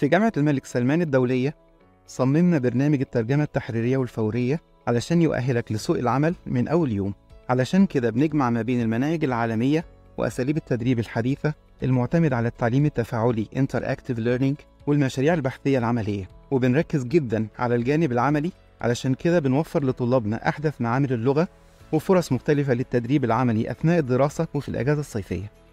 في جامعة الملك سلمان الدولية صممنا برنامج الترجمة التحريرية والفورية علشان يؤهلك لسوق العمل من أول يوم علشان كده بنجمع ما بين المناهج العالمية وأساليب التدريب الحديثة المعتمد على التعليم التفاعلي Interactive Learning والمشاريع البحثية العملية وبنركز جدا على الجانب العملي علشان كده بنوفر لطلابنا أحدث معامل اللغة وفرص مختلفة للتدريب العملي أثناء الدراسة وفي الأجازة الصيفية